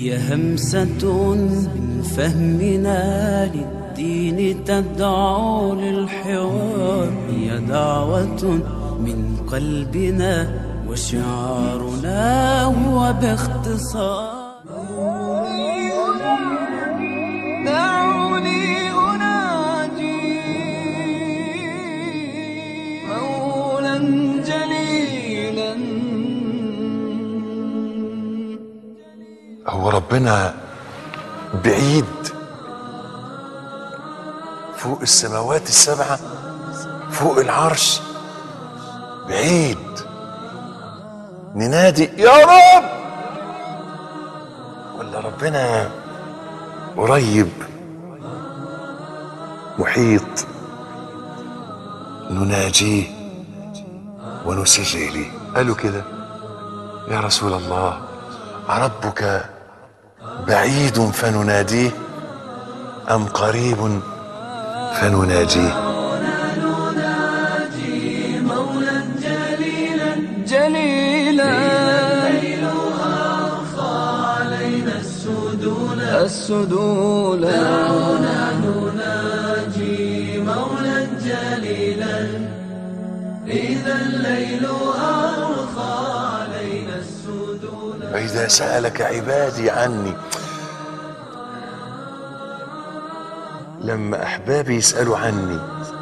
هي همسة من فهمنا للدين تدعو للحوار هي دعوة من قلبنا وشعارنا هو باختصار دعوني أناجي مولا جليلا هو ربنا بعيد فوق السماوات السبعة فوق العرش بعيد ننادي يا رب ولا ربنا قريب محيط نناجيه ونسر إليه قالوا كده يا رسول الله ربك بعيد فنناديه أم قريب فنناجيه جليلا السدول وإذا سألك عبادي عني لما أحبابي يسألوا عني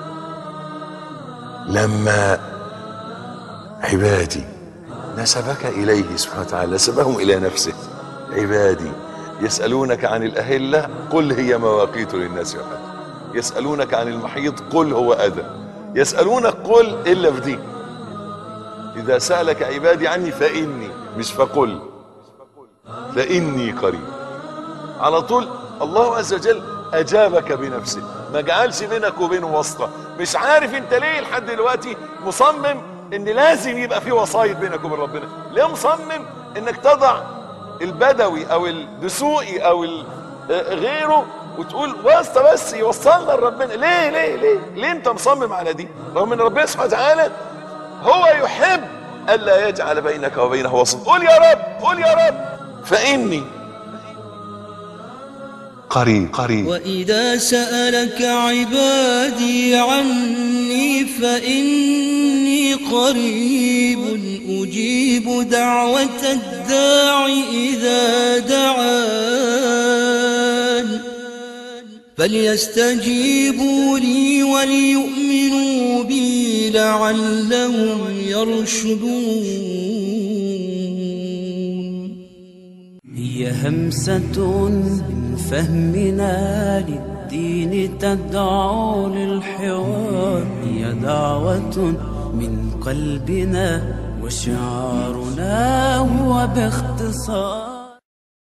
لما عبادي نسبك إليه سبحانه وتعالى نسبهم إلى نفسه عبادي يسألونك عن الأهلة قل هي مواقيت للناس والحج يسألونك عن المحيط قل هو أذى يسألونك قل إلا في دي إذا سألك عبادي عني فإني مش فقل فإني قريب على طول الله عز وجل أجابك بنفسه ما جعلش بينك وبينه واسطة مش عارف انت ليه لحد دلوقتي مصمم ان لازم يبقى في وسايط بينك وبين ربنا ليه مصمم انك تضع البدوي او الدسوقي او ال- آه، غيره وتقول واسطة بس يوصلنا لربنا ليه ليه ليه ليه انت مصمم على دي رغم ان ربنا سبحانه وتعالى هو يحب الا يجعل بينك وبينه وسط قول يا رب قول يا رب فاني قريب قريب وإذا سألك عبادي عني فإني قريب أجيب دعوة الداع إذا دعان فليستجيبوا لي وليؤمنوا بي لعلهم يرشدون هي همسة من فهمنا للدين تدعو للحوار هي دعوة من قلبنا وشعارنا هو باختصار